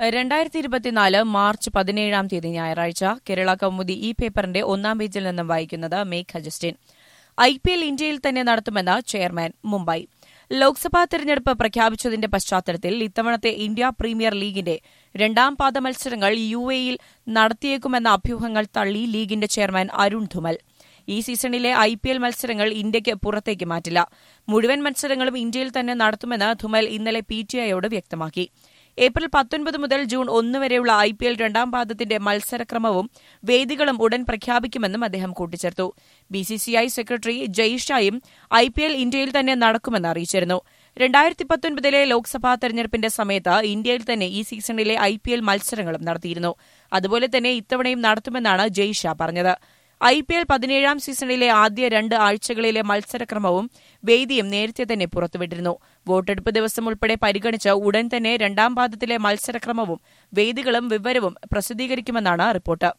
രണ്ടായിരത്തി ഇരുപത്തിനാല് മാർച്ച് പതിനേഴാം തീയതി ഞായറാഴ്ച കേരള കൗമുദി ഈ പേപ്പറിന്റെ ഒന്നാം പേജിൽ നിന്നും വായിക്കുന്നത് Megha Justin I P L ഇന്ത്യയിൽ തന്നെ നടത്തുമെന്ന് ചെയർമാൻ മുംബൈ ലോക്സഭാ തെരഞ്ഞെടുപ്പ് പ്രഖ്യാപിച്ചതിന്റെ പശ്ചാത്തലത്തിൽ ഇത്തവണത്തെ ഇന്ത്യ പ്രീമിയർ ലീഗിന്റെ രണ്ടാം പാദ മത്സരങ്ങൾ യു എയിൽ നടത്തിയേക്കുമെന്ന അഭ്യൂഹങ്ങൾ തള്ളി ലീഗിന്റെ ചെയർമാൻ അരുൺ ധുമൽ ഈ സീസണിലെ ഐ പി എൽ മത്സരങ്ങൾ ഇന്ത്യയ്ക്ക് പുറത്തേക്ക് മാറ്റില്ല മുഴുവൻ മത്സരങ്ങളും ഇന്ത്യയിൽ തന്നെ നടത്തുമെന്ന് ധുമൽ ഇന്നലെ പി ടി ഐയോട് വ്യക്തമാക്കി ഏപ്രിൽ പത്തൊൻപത് മുതൽ ജൂൺ ഒന്ന് വരെയുള്ള ഐ പി എൽ രണ്ടാം പാദത്തിന്റെ മത്സരക്രമവും വേദികളും ഉടൻ പ്രഖ്യാപിക്കുമെന്നും അദ്ദേഹം കൂട്ടിച്ചേർത്തു B C C I secretary ജയ്ഷായും ഐ പി എൽ ഇന്ത്യയിൽ തന്നെ നടക്കുമെന്ന് അറിയിച്ചിരുന്നു രണ്ടായിരത്തി പത്തൊൻപതിലെ ലോക്സഭാ തെരഞ്ഞെടുപ്പിന്റെ സമയത്ത് ഇന്ത്യയിൽ തന്നെ ഈ സീസണിലെ ഐ പി എൽ മത്സരങ്ങളും നടത്തിയിരുന്നു അതുപോലെ തന്നെ ഇത്തവണയും നടത്തുമെന്നാണ് ജയ്ഷാ പറഞ്ഞത് ഐ പി എൽ പതിനേഴാം സീസണിലെ ആദ്യ രണ്ട് ആഴ്ചകളിലെ മത്സരക്രമവും വേദിയും നേരത്തെ തന്നെ പുറത്തുവിട്ടിരുന്നു വോട്ടെടുപ്പ് ദിവസം ഉൾപ്പെടെ പരിഗണിച്ച് ഉടൻ തന്നെ രണ്ടാം പാദത്തിലെ മത്സരക്രമവും വേദികളും വിവരവും പ്രസിദ്ധീകരിക്കുമെന്നാണ് റിപ്പോർട്ട്